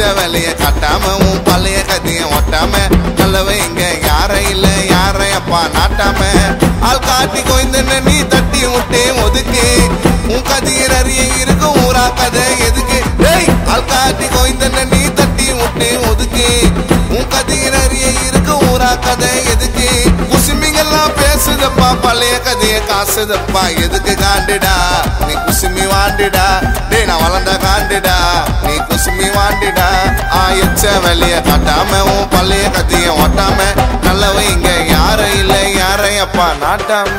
வேலைய காட்டாம உன் பழைய கதைய ஒட்டாம நல்லவ இங்க யாரை இல்ல யாரை அப்பா நாட்டாம ஆள் காட்டி கோய்ந்தன நீ தட்டி விட்டு ஒதுக்கு உன் கதிர் அறிய இருக்கும் ஊரா கதை எதுக்கு டேய் ஆள் காட்டி கோய்ந்தன நீ தட்டி விட்டு ஒதுக்கு உன் கதிர் அறிய இருக்கும் ஊரா கதை எதுக்கு குசுமிங்கெல்லாம் பேசுதப்பா பழைய கதைய காசுதப்பா எதுக்கு காண்டுடா நீ குசுமி வாண்டுடா டேய் நான் வளர்ந்த காண்டுடா நீ குசுமி வாண்டுடா ஆ எச்ச வெளிய காட்டாம உன் பழைய கதைய ஒட்டாம நல்லவ இங்க யாரும் இல்ல யாரை அப்பா நாட்டாம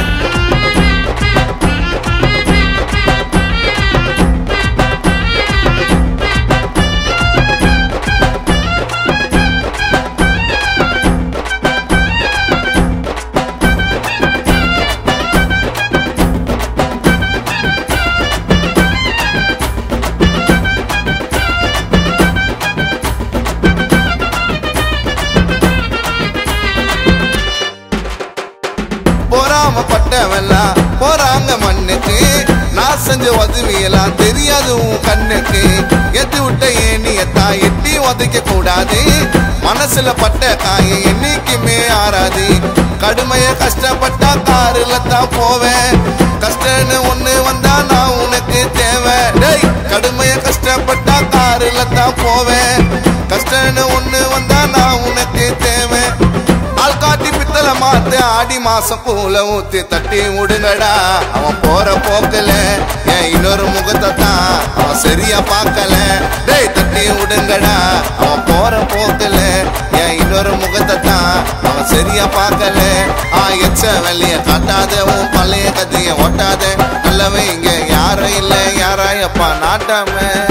பொறாமப்பட்டவெல்லாம் போறாங்க மண்ணுக்கு நான் செஞ்ச உதவியெல்லாம் தெரியாது உன் கண்ணுக்கு எத்தி விட்ட ஏனியத்தா எட்டி உதைக்க கூடாது மனசுல பட்ட காயம் என்னைக்குமே ஆறாது கடுமைய கஷ்டப்பட்டா காருல தான் போவேன் கஷ்டம்னு ஒண்ணு வந்தா நான் உனக்கு தேவை டேய் கடுமைய கஷ்டப்பட்டா காருல தான் போவேன் கஷ்டம்னு ஒண்ணு வந்தா நான் உனக்கு தேவை ஆள் காட்டி பித்தல மாத்து ஆடி மாசம் பூல ஊத்தி தட்டி விடுங்கடா அவன் போற போக்கல என் இன்னொரு முகத்தை தான் அவன் சரியா பார்க்கல டேய் தட்டி விடுங்கடா அவன் போற போக்கல என் இன்னொரு முகத்தை தான் அவன் சரியா பார்க்கல ஆ எச்ச வெளிய காட்டாத உன் பழைய கதைய ஒட்டாத நல்லவன் இங்க யாரும் இல்ல யாராயப்பா நாட்டாம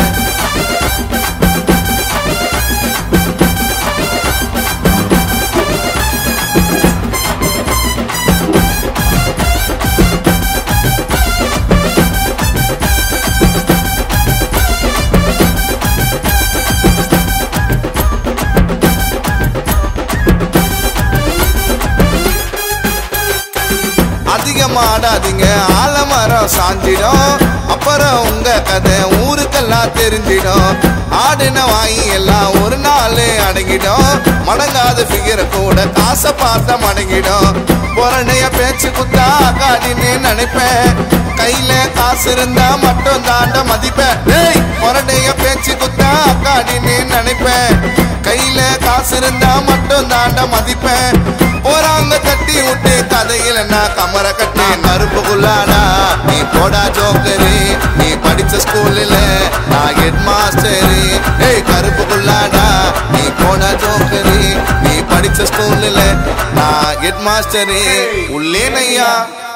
அதிகமாடாதீங்க ஆலமரம் சாஞ்சிடும் அப்புறம் உங்க கதை ஊருக்கெல்லாம் தெரிஞ்சிடும் ஆடின வாங்கி எல்லாம் ஒரு நாள் அடங்கிடும் மடங்காத ஃபிகரை கூட காசை பார்த்தா மடங்கிடும் புறணைய பேச்சு குத்தா காடின்னு நினைப்பேன் கையில காசு இருந்தா மட்டும் தாண்ட மதிப்பேன் டேய் புறணைய பேச்சு குத்தா காடின்னு நினைப்பேன் கையில காசு இருந்தா மட்டும் தாண்ட மதிப்பேன் போறாங்க தட்டி விட்டு கதையில நான் கமர கட்டி கருப்புக்குள்ளாடா நீ போடா ஜோக்கரு நீ படிச்ச ஸ்கூல்ல நான் ஹெட் மாஸ்டரு ஏய் கருப்புக்குள்ளாடா நீ போடா ஜோக்கரு நீ படிச்ச ஸ்கூல்ல நான் ஹெட் மாஸ்டரு உள்ளே நையா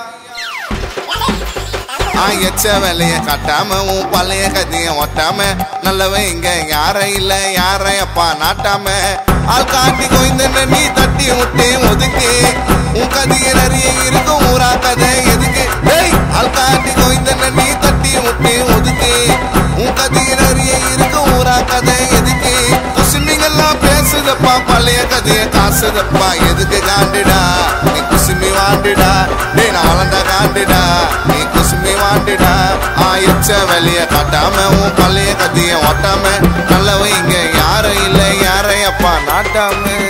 ஆ எச்ச வேலைய காட்டாம உன் பழைய கதைய ஒட்டாம நல்லவன் இங்க யாரும் இல்ல யாரை அப்பா நாட்டாம ஆள் காட்டி கோய்ந்தன நீ தட்டி விட்டு ஒதுக்கு உன் கதைய நிறைய இருக்கும் ஊரா கதை எதுக்கு டேய் ஆள் காட்டி கோய்ந்தன நீ தட்டி விட்டு ஒதுக்கு உன் கதைய நிறைய இருக்கும் ஊரா கதை எதுக்கு குசுமிங்கெல்லாம் பேசுதப்பா பழைய கதைய காசுதப்பா எதுக்கு காண்டுடா நீ குசுமி வாண்டுடா டேய் நான் வளர்ந்த காண்டுடா நீ குசுமி வாண்டுடா ஆயிச்ச வெளிய காட்டாம உன் பழைய கதைய ஒட்டாம நல்லவன் இங்க யாரும் இல்ல யாரை அப்பா நாட்டாம